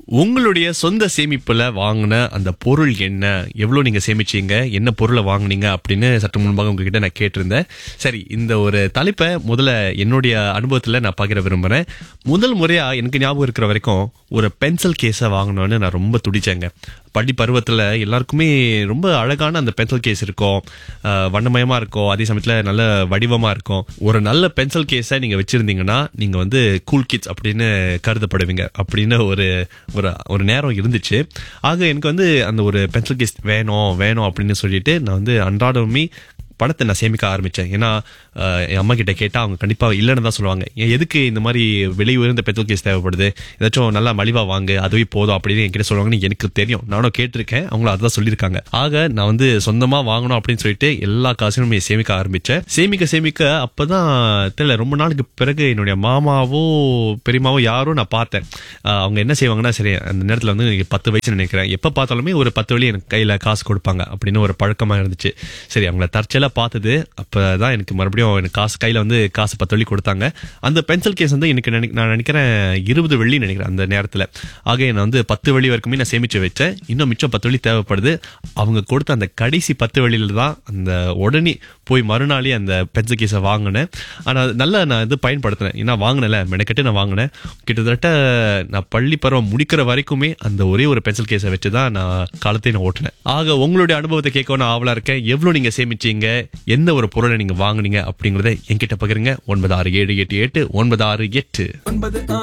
உங்களுடைய சொந்த சேமிப்புல வாங்கின அந்த பொருள் என்ன எவ்வளவு நீங்க சேமிச்சீங்க என்ன பொருளை வாங்குனீங்க அப்படின்னு சற்று முன்பாக உங்ககிட்ட நான் கேட்டிருந்தேன் சரி இந்த ஒரு தலைப்பை முதல்ல என்னுடைய அனுபவத்துல நான் பகிர விரும்புறேன் முதல் முறையா எனக்கு ஞாபகம் இருக்கிற வரைக்கும் ஒரு பென்சில் கேஸை வாங்கணும்னு நான் ரொம்ப துடிச்சேங்க பள்ளி பருவத்துல எல்லாருக்குமே ரொம்ப அழகான அந்த பென்சில் கேஸ் இருக்கும் அஹ், வண்ணமயமா இருக்கும் அதே சமயத்துல நல்ல வடிவமா இருக்கும் ஒரு நல்ல பென்சில் கேஸை நீங்க வச்சிருந்தீங்கன்னா நீங்க வந்து கூல் கிட்ஸ் அப்படின்னு கருதப்படுவீங்க அப்படின்னு ஒரு ஒரு ஒரு நேரம் இருந்துச்சு ஆக எனக்கு வந்து அந்த ஒரு பென்சில் கேஸ் வேணும் வேணும் அப்படின்னு சொல்லிட்டு நான் வந்து அன்றாடமே பணத்தை நான் சேமிக்க ஆரம்பிச்சேன் ஏன்னா அஹ், என் அம்மா கிட்ட கேட்டா அவங்க கண்டிப்பா இல்லைன்னு தான் சொல்லுவாங்க ஏன் எதுக்கு இந்த மாதிரி விலை உயர்ந்த பெட்ரோல் கேஸ் தேவைப்படுது ஏதாச்சும் நல்லா மலிவா வாங்கு அதுவே போதும் அப்படின்னு என்கிட்ட சொல்லுவாங்கன்னு எனக்கு தெரியும் நானும் கேட்டிருக்கேன் அவங்களும் அதுதான் சொல்லியிருக்காங்க ஆக நான் வந்து சொந்தமா வாங்கணும் அப்படின்னு சொல்லிட்டு எல்லா காசையும் சேமிக்க ஆரம்பிச்சேன் சேமிக்க சேமிக்க அப்பதான் தெரியல ரொம்ப நாளுக்கு பிறகு என்னுடைய மாமாவோ பெரியமாவோ யாரோ நான் பார்த்தேன் அஹ், அவங்க என்ன செய்வாங்கன்னா சரி அந்த நேரத்துல வந்து எனக்கு பத்து வயசு நினைக்கிறேன் எப்ப பார்த்தாலுமே ஒரு பத்து வழி எனக்கு கையில காசு கொடுப்பாங்க அப்படின்னு ஒரு பழக்கமா இருந்துச்சு சரி அவங்கள தற்செயலா பார்த்தது அப்பதான் எனக்கு மறுபடியும் எனக்கு காசு கையில வந்து காசு பத்து வழி கொடுத்தாங்க அந்த பென்சில் கேஸ் வந்து எனக்கு நினை- நான் நினைக்கிறேன் இருபது வெள்ளி நினைக்கிறேன் அந்த நேரத்துல ஆக நான் வந்து பத்து வழி வரைக்குமே நான் சேமிச்சு வச்சேன் இன்னும் மிச்சம் பத்து வழி தேவைப்படுது அவங்க கொடுத்த அந்த கடைசி பத்து வழியில தான் அந்த உடனே போய் மறுநாளே அந்த பென்சில் கேஸை வாங்கினேன் ஆனா அது நல்லா நான் இது பயன்படுத்தினேன் ஏன்னா வாங்கினல மெனக்கட்டு நான் வாங்கினேன் கிட்டத்தட்ட நான் பள்ளி பருவம் முடிக்கிற வரைக்குமே அந்த ஒரே ஒரு பென்சில் கேஸை வச்சு தான் நான் காலத்தை நான் ஓட்டினேன் ஆக உங்களுடைய அனுபவத்தை கேட்க நான் ஆவலா இருக்கேன் எவ்வளவு நீங்க சேமிச்சீங்க எந்த ஒரு பொருளை நீங்க வாங்குனீங்க அப்படிங்கறத என்கிட்ட பகிருங்க ஒன்பது ஆறு ஏழு எட்டு எட்டு ஒன்பது ஆறு எட்டு